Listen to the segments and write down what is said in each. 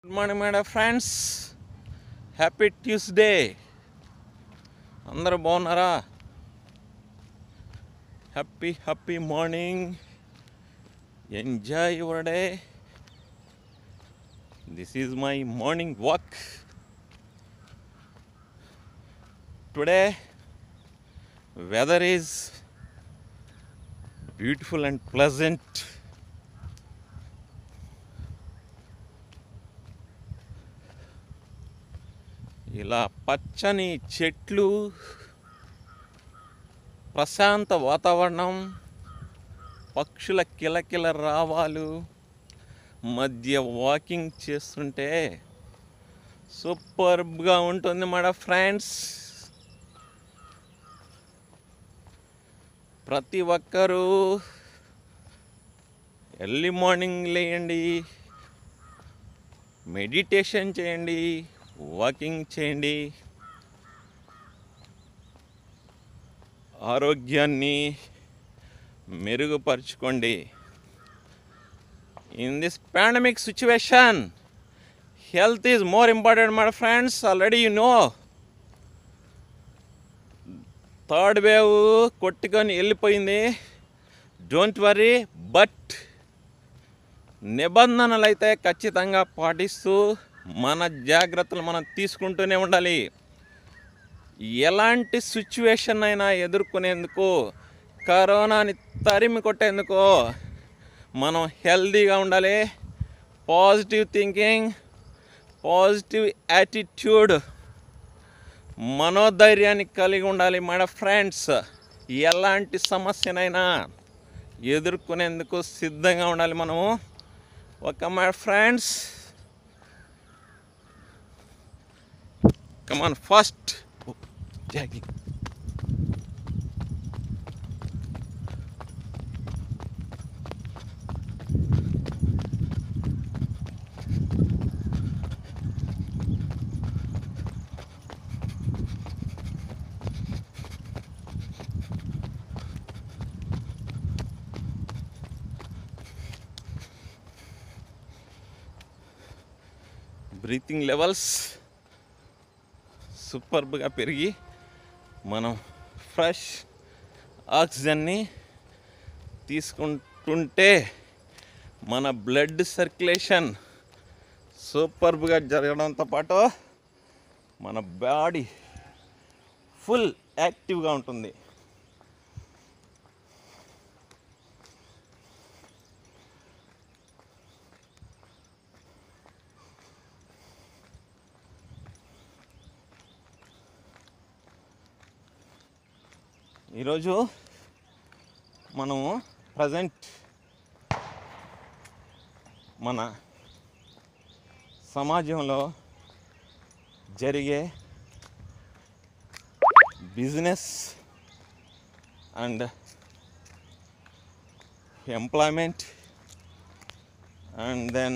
Good morning madam friends happy Tuesday అందరూ బాగున్నారా happy happy morning enjoy your day this is my morning walk today weather is beautiful and pleasant ఇలా పచ్చని చెట్లు ప్రశాంత వాతావరణం పక్షుల కిలకిల రావాలు మధ్య వాకింగ్ చేస్తుంటే సూపర్గా ఉంటుంది మన ఫ్రెండ్స్ ప్రతి ఒక్కరూ ఎర్లీ మార్నింగ్ లేయండి మెడిటేషన్ చేయండి వాకింగ్ చేయండి ఆరోగ్యాన్ని మెరుగుపరుచుకోండి in this pandemic situation health is more important my friends already you know third wave కొట్టుకొని వెళ్ళిపోయింది డోంట్ వరీ బట్ నిబంధనలు అయితే ఖచ్చితంగా పాటిస్తూ మన జాగ్రత్తలు మనం తీసుకుంటూనే ఉండాలి ఎలాంటి సిచ్యువేషన్ అయినా ఎదుర్కొనేందుకు కరోనాని తరిమి కొట్టేందుకు మనం హెల్తీగా ఉండాలి పాజిటివ్ థింకింగ్ పాజిటివ్ యాటిట్యూడ్ మనోధైర్యాన్ని కలిగి ఉండాలి మన ఫ్రెండ్స్ ఎలాంటి సమస్యనైనా ఎదుర్కొనేందుకు సిద్ధంగా ఉండాలి మనము ఒక my friends Come on, first. Oh, Jackie. Breathing levels సూపర్బ్గా పెరిగి మనం ఫ్రెష్ ఆక్సిజన్ని తీసుకుంటుంటే మన బ్లడ్ సర్క్యులేషన్ సూపర్బ్గా జరగడంతో పాటు మన బాడీ ఫుల్ యాక్టివ్గా ఉంటుంది ఈరోజు మనము ప్రజెంట్ మన సమాజంలో జరిగే business and employment and then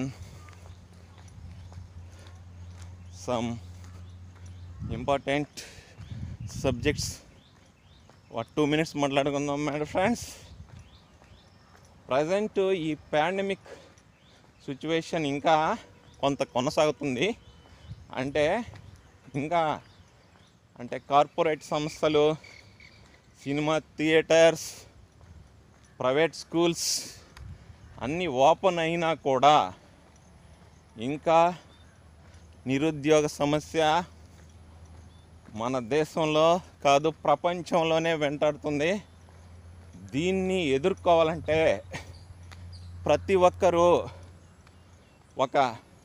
some important subjects ఒక టూ మినిట్స్ మాట్లాడుకుందాం మేడం ఫ్రెండ్స్ ప్రజెంట్ ఈ పాండమిక్ సిచ్యువేషన్ ఇంకా కొంత కొనసాగుతుంది అంటే ఇంకా అంటే కార్పొరేట్ సంస్థలు సినిమా థియేటర్స్ ప్రైవేట్ స్కూల్స్ అన్నీ ఓపెన్ అయినా కూడా ఇంకా నిరుద్యోగ సమస్య మన దేశంలో కాదు ప్రపంచంలోనే వెంటాడుతుంది దీన్ని ఎదుర్కోవాలంటే ప్రతి ఒక్కరూ ఒక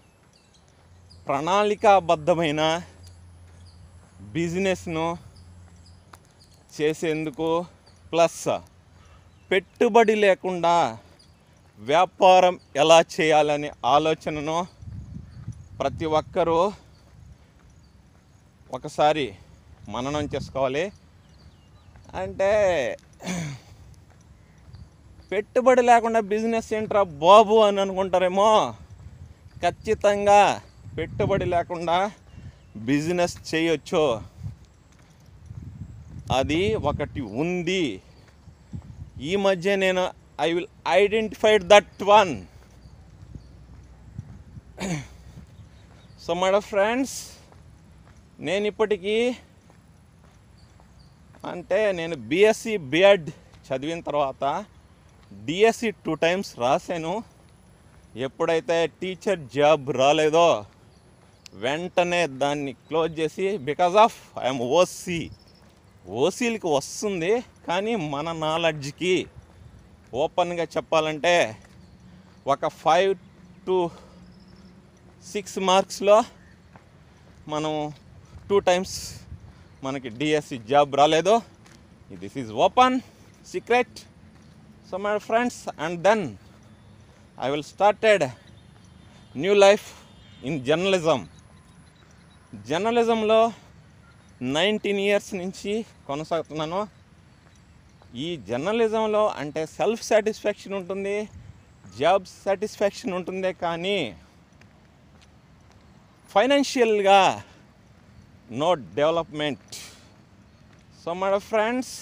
ప్రణాళికాబద్ధమైన బిజినెస్ను చేసేందుకు ప్లస్ పెట్టుబడి లేకుండా వ్యాపారం ఎలా చేయాలనే ఆలోచనను ప్రతి ఒక్కరూ ఒకసారి మననం చేసుకోవాలి అంటే పెట్టుబడి లేకుండా బిజినెస్ ఏంట్రా బాబు అని అనుకుంటారేమో ఖచ్చితంగా పెట్టుబడి లేకుండా బిజినెస్ చేయొచ్చు అది ఒకటి ఉంది ఈ మధ్య నేను I will identified that one so my friends నేను ఇప్పటికీ అంటే నేను బీఎస్సీ బిఎడ్ చదివిన తర్వాత డిఎస్సి టూ టైమ్స్ రాశాను ఎప్పుడైతే టీచర్ జాబ్ రాలేదో వెంటనే దాన్ని క్లోజ్ చేసి బికాజ్ ఆఫ్ ఐఎమ్ ఓసీ ఓసీలకి వస్తుంది కానీ మన నాలెడ్జ్కి ఓపెన్గా చెప్పాలంటే ఒక ఫైవ్ టు సిక్స్ మార్క్స్లో మనం టూ టైమ్స్ మనకి డిఎస్సి జాబ్ రాలేదు this is open secret so my friends and then I will started new life in journalism జర్నలిజంలో నైన్టీన్ ఇయర్స్ నుంచి కొనసాగుతున్నాను ఈ జర్నలిజంలో అంటే సెల్ఫ్ సాటిస్ఫాక్షన్ ఉంటుంది జాబ్ సాటిస్ఫాక్షన్ ఉంటుందే కానీ ఫైనాన్షియల్గా నో డెవలప్మెంట్ సో మన ఫ్రెండ్స్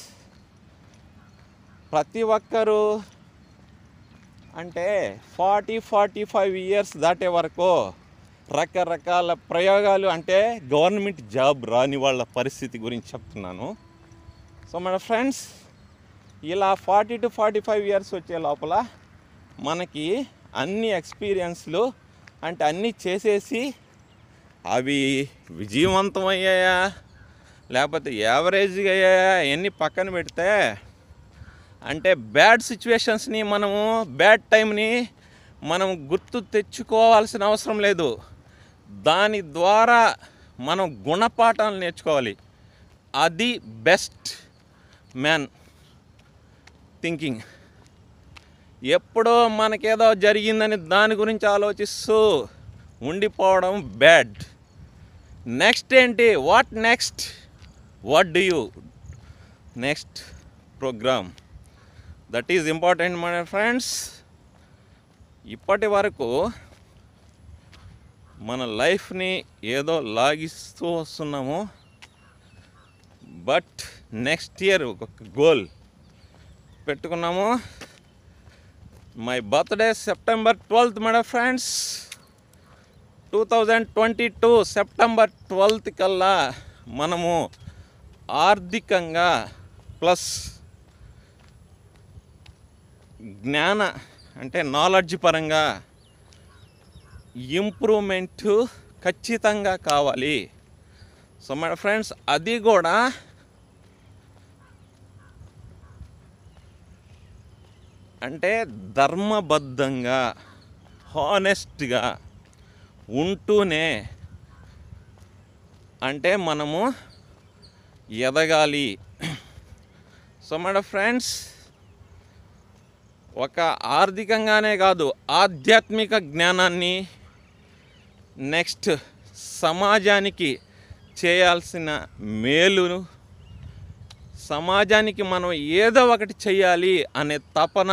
ప్రతి ఒక్కరూ అంటే ఫార్టీ ఫార్టీ ఫైవ్ ఇయర్స్ దాటే వరకు రకరకాల ప్రయోగాలు అంటే గవర్నమెంట్ జాబ్ రాని వాళ్ళ పరిస్థితి గురించి చెప్తున్నాను సో మన ఫ్రెండ్స్ ఇలా forty two forty five years వచ్చే లోపల మనకి అన్ని ఎక్స్పీరియన్స్లు అంటే అన్నీ చేసేసి అవి విజయవంతమయ్యాయా లేకపోతే యావరేజ్గా అయ్యాయా ఎన్ని పక్కన పెడితే అంటే బ్యాడ్ సిచ్యువేషన్స్ని మనము బ్యాడ్ టైంని మనం గుర్తు తెచ్చుకోవాల్సిన అవసరం లేదు దాని ద్వారా మనం గుణపాఠాలు నేర్చుకోవాలి అది బెస్ట్ మ్యాన్ థింకింగ్ ఎప్పుడో మనకేదో జరిగిందని దాని గురించి ఆలోచిస్తూ ఉండిపోవడం బ్యాడ్ నెక్స్ట్ ఏంటి what next what do you next program that is important my friends ఇప్పటి వరకు మన లైఫ్ని ఏదో లాగిస్తూ వస్తున్నాము బట్ నెక్స్ట్ ఇయర్ ఒక గోల్ పెట్టుకున్నాము my birthday September twelfth madam friends two thousand twenty two September twelfth కల్లా మనము ఆర్థికంగా ప్లస్ జ్ఞాన అంటే నాలెడ్జ్ పరంగా ఇంప్రూవ్మెంట్ ఖచ్చితంగా కావాలి సో మన ఫ్రెండ్స్ అది కూడా అంటే ధర్మబద్ధంగా హానెస్ట్గా ఉంటూనే అంటే మనము ఎదగాలి సో మన ఫ్రెండ్స్ ఒక ఆర్థికంగానే కాదు ఆధ్యాత్మిక జ్ఞానాన్ని నెక్స్ట్ సమాజానికి చేయాల్సిన మేలును సమాజానికి మనం ఏదో ఒకటి చెయ్యాలి అనే తపన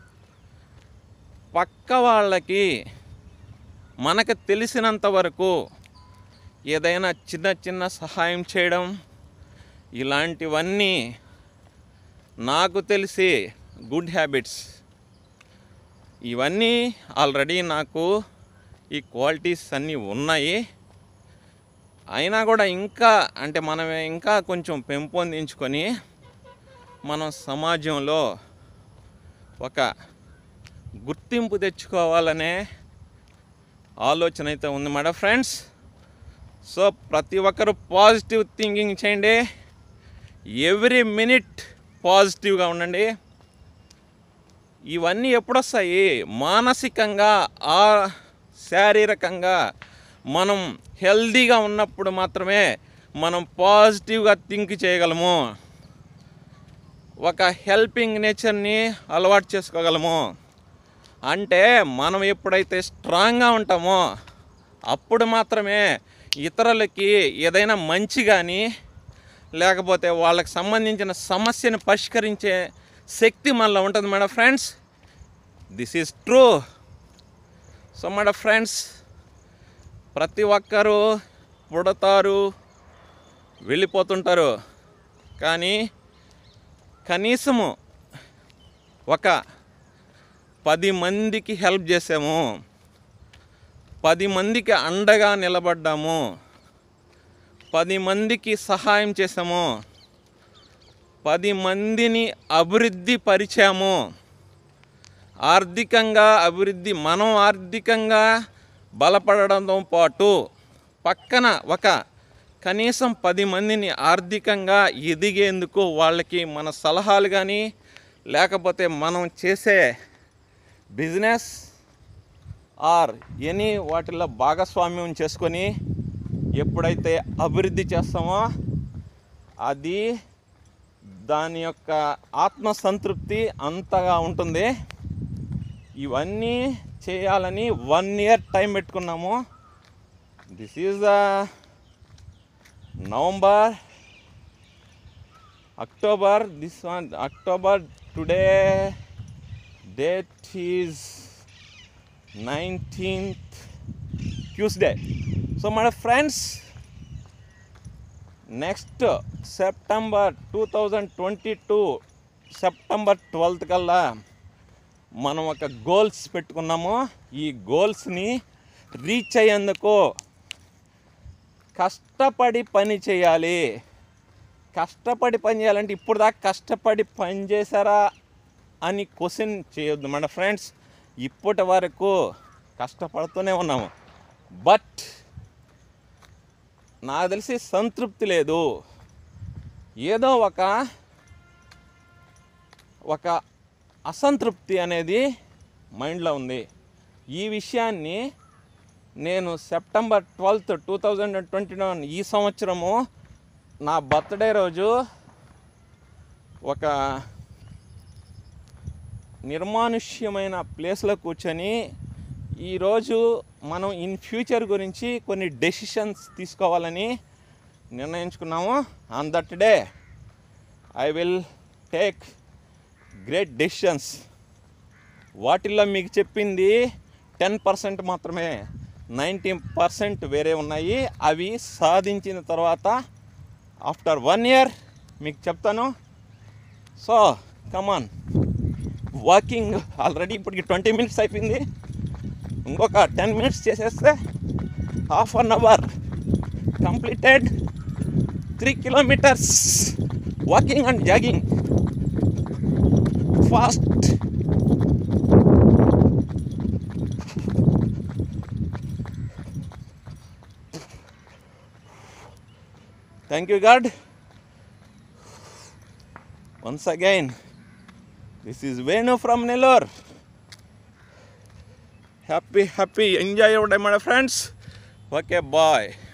పక్క వాళ్ళకి మనకు తెలిసినంత వరకు ఏదైనా చిన్న చిన్న సహాయం చేయడం ఇలాంటివన్నీ నాకు తెలిసి గుడ్ హ్యాబిట్స్ ఇవన్నీ ఆల్రెడీ నాకు ఈ క్వాలిటీస్ అన్నీ ఉన్నాయి అయినా కూడా ఇంకా అంటే మనం ఇంకా కొంచెం పెంపొందించుకొని మనం సమాజంలో ఒక గుర్తింపు తెచ్చుకోవాలనే ఆలోచన అయితే ఉంది మేడం ఫ్రెండ్స్ సో ప్రతి ఒక్కరు పాజిటివ్ థింకింగ్ చేయండి ఎవ్రీ మినిట్ పాజిటివ్గా ఉండండి ఇవన్నీ ఎప్పుడొస్తాయి మానసికంగా ఆ శారీరకంగా మనం హెల్దీగా ఉన్నప్పుడు మాత్రమే మనం పాజిటివ్గా థింక్ చేయగలము ఒక హెల్పింగ్ నేచర్ని అలవాటు చేసుకోగలము అంటే మనం ఎప్పుడైతే స్ట్రాంగ్గా ఉంటామో అప్పుడు మాత్రమే ఇతరులకి ఏదైనా మంచి కానీ లేకపోతే వాళ్ళకి సంబంధించిన సమస్యను పరిష్కరించే శక్తి మనలో ఉంటుంది madam friends this is true so madam friends ప్రతి ఒక్కరూ పుడతారు వెళ్ళిపోతుంటారు కానీ కనీసము ఒక పది మందికి హెల్ప్ చేసాము పది మందికి అండగా నిలబడ్డాము పది మందికి సహాయం చేసాము పది మందిని అభివృద్ధి పరిచాము ఆర్థికంగా అభివృద్ధి మనం ఆర్థికంగా బలపడడంతో పాటు పక్కన ఒక కనీసం పది మందిని ఆర్థికంగా ఎదిగేందుకు వాళ్ళకి మన సలహాలు కానీ లేకపోతే మనం చేసే బిజినెస్ ఆర్ ఎనీ వాటిల్లో భాగస్వామ్యం చేసుకొని ఎప్పుడైతే అభివృద్ధి చేస్తామో అది దాని యొక్క ఆత్మ సంతృప్తి అంతగా ఉంటుంది ఇవన్నీ చేయాలని వన్ ఇయర్ టైం పెట్టుకున్నాము this is November October this one October today date is nineteenth Tuesday so మన friends next September two thousand twenty two September twelfth కల్లా మనం ఒక గోల్స్ పెట్టుకున్నాము ఈ గోల్స్ని రీచ్ అయ్యేందుకు కష్టపడి పని చేయాలి కష్టపడి పని చేయాలంటే ఇప్పుడు దాకా కష్టపడి పని చేశారా అని క్వశ్చన్ చేయొద్దు మన ఫ్రెండ్స్ ఇప్పటి వరకు కష్టపడుతూనే ఉన్నాము బట్ నాకు తెలిసి సంతృప్తి లేదు ఏదో ఒక ఒక అసంతృప్తి అనేది మైండ్లో ఉంది ఈ విషయాన్ని నేను September twelfth two thousand twenty one ఈ సంవత్సరము నా బర్త్డే రోజు ఒక నిర్మానుష్యమైన ప్లేస్లో కూర్చొని ఈరోజు మనం ఇన్ ఫ్యూచర్ గురించి కొన్ని డెసిషన్స్ తీసుకోవాలని నిర్ణయించుకున్నాము on that day I will take great decisions వాటిల్లో మీకు చెప్పింది టెన్ పర్సెంట్ మాత్రమే నైంటీ పర్సెంట్ వేరే ఉన్నాయి అవి సాధించిన తర్వాత ఆఫ్టర్ వన్ ఇయర్ మీకు చెప్తాను సో కమాన్ వాకింగ్ ఆల్రెడీ ఇప్పటికి ట్వంటీ మినిట్స్ అయిపోయింది ఇంకొక టెన్ మినిట్స్ చేసేస్తే half an hour completed three kilometres walking and jogging fast thank you god once again this is Venu from Nellore happy happy enjoy your day my friends okay bye